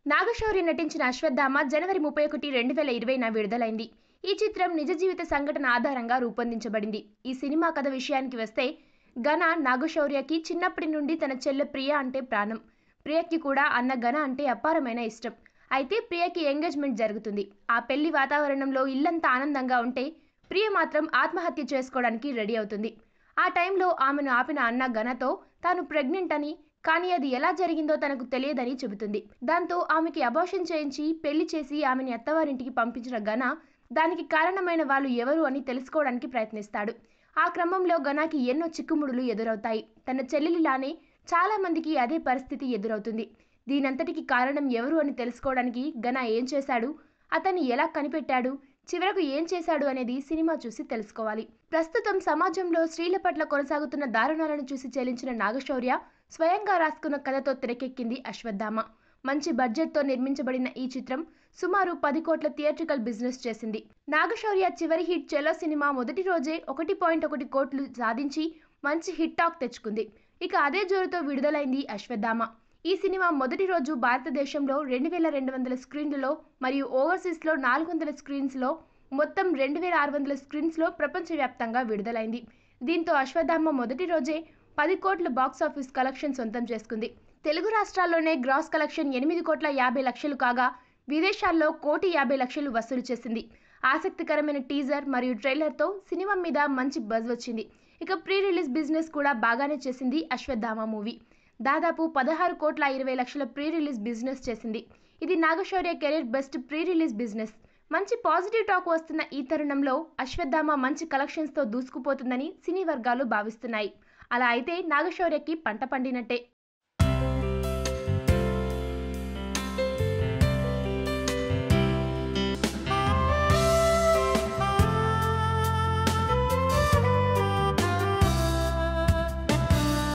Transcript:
నాగశౌర్య నటించిన అశ్వత్థామ జనవరి ముప్పై ఒకటి రెండు వేల ఇరవైన విడుదలైంది ఈ చిత్రం నిజ జీవిత సంఘటన ఆధారంగా రూపొందించబడింది ఈ సినిమా కథ విషయానికి వస్తే ఘన నాగశౌర్యకి చిన్నప్పటి నుండి తన చెల్లె ప్రియ అంటే ప్రాణం ప్రియకి కూడా అన్న ఘన అంటే అపారమైన ఇష్టం అయితే ప్రియకి ఎంగేజ్మెంట్ జరుగుతుంది ఆ పెళ్లి వాతావరణంలో ఇల్లంతా ఆనందంగా ఉంటే ప్రియ మాత్రం ఆత్మహత్య చేసుకోవడానికి రెడీ అవుతుంది ఆ టైంలో ఆమెను ఆపిన అన్న ఘనతో తాను ప్రెగ్నెంట్ అని కానీ అది ఎలా జరిగిందో తనకు తెలియదని చెబుతుంది దాంతో ఆమెకి అబార్షన్ చేయించి పెళ్లి చేసి ఆమెని అత్తవారింటికి పంపించిన ఘన దానికి కారణమైన వాళ్ళు ఎవరు అని తెలుసుకోవడానికి ప్రయత్నిస్తాడు ఆ క్రమంలో ఘనాకి ఎన్నో చిక్కుముడులు ఎదురవుతాయి తన చెల్లెలిలానే చాలా మందికి అదే పరిస్థితి ఎదురవుతుంది దీనంతటికి కారణం ఎవరు అని తెలుసుకోవడానికి ఘన ఏం చేశాడు అతన్ని ఎలా కనిపెట్టాడు చివరకు ఏం చేశాడు అనేది సినిమా చూసి తెలుసుకోవాలి ప్రస్తుతం సమాజంలో స్త్రీల పట్ల కొనసాగుతున్న దారుణాలను చూసి చెల్లించిన నాగశౌర్య స్వయంగా రాసుకున్న కథతో తెరకెక్కింది అశ్వత్థామ మంచి బడ్జెట్తో నిర్మించబడిన ఈ చిత్రం సుమారు పది కోట్ల థియేట్రికల్ బిజినెస్ చేసింది నాగశౌర్య చివరి హిట్ చెలో సినిమా మొదటి రోజే ఒకటి పాయింట్ ఒకటి కోట్లు సాధించి మంచి హిట్ టాక్ తెచ్చుకుంది ఇక అదే జోరుతో విడుదలైంది అశ్వత్థామ ఈ సినిమా మొదటి రోజు భారతదేశంలో రెండు వేల రెండు వందల స్క్రీన్లలో మరియు ఓవర్సీస్లో నాలుగు వందల స్క్రీన్స్లో మొత్తం రెండు వేల ఆరు వందల స్క్రీన్స్లో ప్రపంచవ్యాప్తంగా విడుదలైంది దీంతో అశ్వత్థామ మొదటి రోజే పది కోట్ల బాక్స్ ఆఫీస్ కలెక్షన్ సొంతం చేసుకుంది తెలుగు రాష్ట్రాల్లోనే గ్రాస్ కలెక్షన్ ఎనిమిది కోట్ల యాభై లక్షలు కాగా విదేశాల్లో కోటి యాభై లక్షలు వసూలు చేసింది ఆసక్తికరమైన టీజర్ మరియు ట్రైలర్తో సినిమా మీద మంచి బజ్ వచ్చింది ఇక ప్రీ రిలీజ్ బిజినెస్ కూడా బాగానే చేసింది అశ్వత్థామ మూవీ దాదాపు పదహారు కోట్ల ఇరవై లక్షల ప్రీ రిలీజ్ బిజినెస్ చేసింది ఇది Naga Shaurya career best pre release business మంచి పాజిటివ్ టాక్ వస్తున్న ఈ తరుణంలో అశ్వత్థామ మంచి కలెక్షన్స్తో దూసుకుపోతుందని సినీ వర్గాలు భావిస్తున్నాయి అలా అయితే నాగశౌర్యకి పంట పండినట్టే